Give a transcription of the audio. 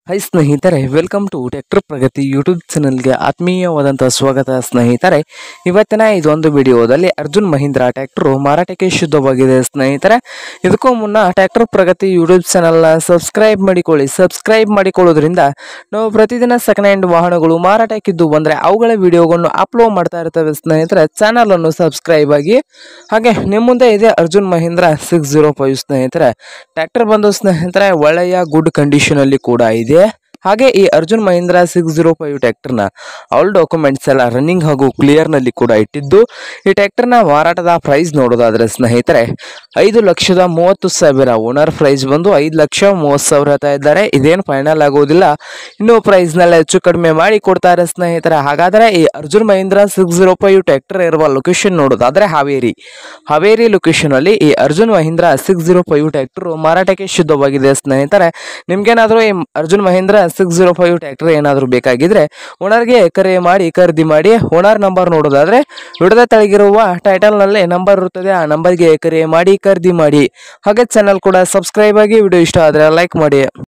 high ಸ್ನೇಹಿತರೆ welcome to tractor Pragati YouTube ಚಾನಲ್ಗೆ ಆತ್ಮೀಯವಾದಂಥ ಸ್ವಾಗತ ಸ್ನೇಹಿತರೆ ಇವತ್ತಿನ ಇದೊಂದು ವಿಡಿಯೋದಲ್ಲಿ ಅರ್ಜುನ್ ಮಹೀಂದ್ರ ಟ್ಯಾಕ್ಟರು ಮಾರಾಟಕ್ಕೆ ಶುದ್ಧವಾಗಿದೆ ಸ್ನೇಹಿತರೆ ಇದಕ್ಕೂ ಮುನ್ನ ಟ್ಯಾಕ್ಟರ್ ಪ್ರಗತಿ ಯೂಟ್ಯೂಬ್ ಚಾನಲ್ನ ಸಬ್ಸ್ಕ್ರೈಬ್ ಮಾಡಿಕೊಳ್ಳಿ ಸಬ್ಸ್ಕ್ರೈಬ್ ಮಾಡಿಕೊಳ್ಳೋದ್ರಿಂದ ನಾವು ಪ್ರತಿದಿನ ಸೆಕೆಂಡ್ ಹ್ಯಾಂಡ್ ವಾಹನಗಳು ಮಾರಾಟಕ್ಕಿದ್ದು ಬಂದರೆ ಅವುಗಳ ವಿಡಿಯೋಗಳನ್ನು ಅಪ್ಲೋಡ್ ಮಾಡ್ತಾ ಇರ್ತೇವೆ ಸ್ನೇಹಿತರೆ ಚಾನಲನ್ನು ಸಬ್ಸ್ಕ್ರೈಬ್ ಆಗಿ ಹಾಗೆ ನಿಮ್ಮ ಮುಂದೆ ಇದೆ Arjun Mahindra six zero five ಸ್ನೇಹಿತರೆ ಟ್ರ್ಯಾಕ್ಟರ್ ಬಂದು ಸ್ನೇಹಿತರೆ ಒಳ್ಳೆಯ ಗುಡ್ ಕಂಡೀಷನ್ ಅಲ್ಲಿ ಕೂಡ ಇದೆ ಹಾಗೆ ಈ Arjun Mahindra six zero five ಟ್ರ್ಯಾಕ್ಟರ್ನ ಆಲ್ ಡಾಕ್ಯುಮೆಂಟ್ಸ್ ಎಲ್ಲ ರನ್ನಿಂಗ್ ಹಾಗೂ ಕ್ಲಿಯರ್ ನಲ್ಲಿ ಕೂಡ ಇಟ್ಟಿದ್ದು ಈ ಟ್ರ್ಯಾಕ್ಟರ್ನ ಮಾರಾಟದ ಪ್ರೈಸ್ ನೋಡೋದಾದ್ರೆ ಸ್ನೇಹಿತರೆ ಐದು ಲಕ್ಷದ ಮೂವತ್ತು ಸಾವಿರ ಓನರ್ ಪ್ರೈಸ್ ಬಂದು ಐದು ಲಕ್ಷ ಮೂವತ್ತು ಸಾವಿರ ಹೇಳ್ತಾ ಇದ್ದಾರೆ ಇದೇನು ಫೈನಲ್ ಆಗೋದಿಲ್ಲ ಇನ್ನು ಪ್ರೈಸ್ನೆಲ್ಲ ಹೆಚ್ಚು ಕಡಿಮೆ ಮಾಡಿ ಕೊಡ್ತಾರೆ ಸ್ನೇಹಿತರೆ ಹಾಗಾದರೆ ಈ Arjun Mahindra six zero five tractor ಇರುವ ಲೊಕೇಶನ್ ನೋಡೋದಾದ್ರೆ ಹಾವೇರಿ ಹಾವೇರಿ ಲೊಕೇಶನ್ ಅಲ್ಲಿ ಈ Arjun Mahindra six zero five tractor ಮಾರಾಟಕ್ಕೆ ಶುದ್ಧವಾಗಿದೆ ಸ್ನೇಹಿತರೆ ನಿಮ್ಗೇನಾದರೂ ಈ Arjun Mahindra six zero five tractor ಏನಾದರೂ ಬೇಕಾಗಿದ್ರೆ ಓನರ್ಗೆ ಕರೆ ಮಾಡಿ ಖರೀದಿ ಮಾಡಿ ಓನರ್ ನಂಬರ್ ನೋಡೋದಾದ್ರೆ ವಿಡದ ತೆಳಗಿರುವ ಟೈಟಲ್ನಲ್ಲಿ ನಂಬರ್ ಇರುತ್ತದೆ ಆ ನಂಬರ್ಗೆ ಕರೆ ಮಾಡಿ ಖರೀದಿ ಮಾಡಿ ಹಾಗೆ ಚಾನಲ್ ಕೂಡ ಸಬ್ಸ್ಕ್ರೈಬ್ ಆಗಿ ವಿಡಿಯೋ ಇಷ್ಟ ಆದರೆ ಲೈಕ್ ಮಾಡಿ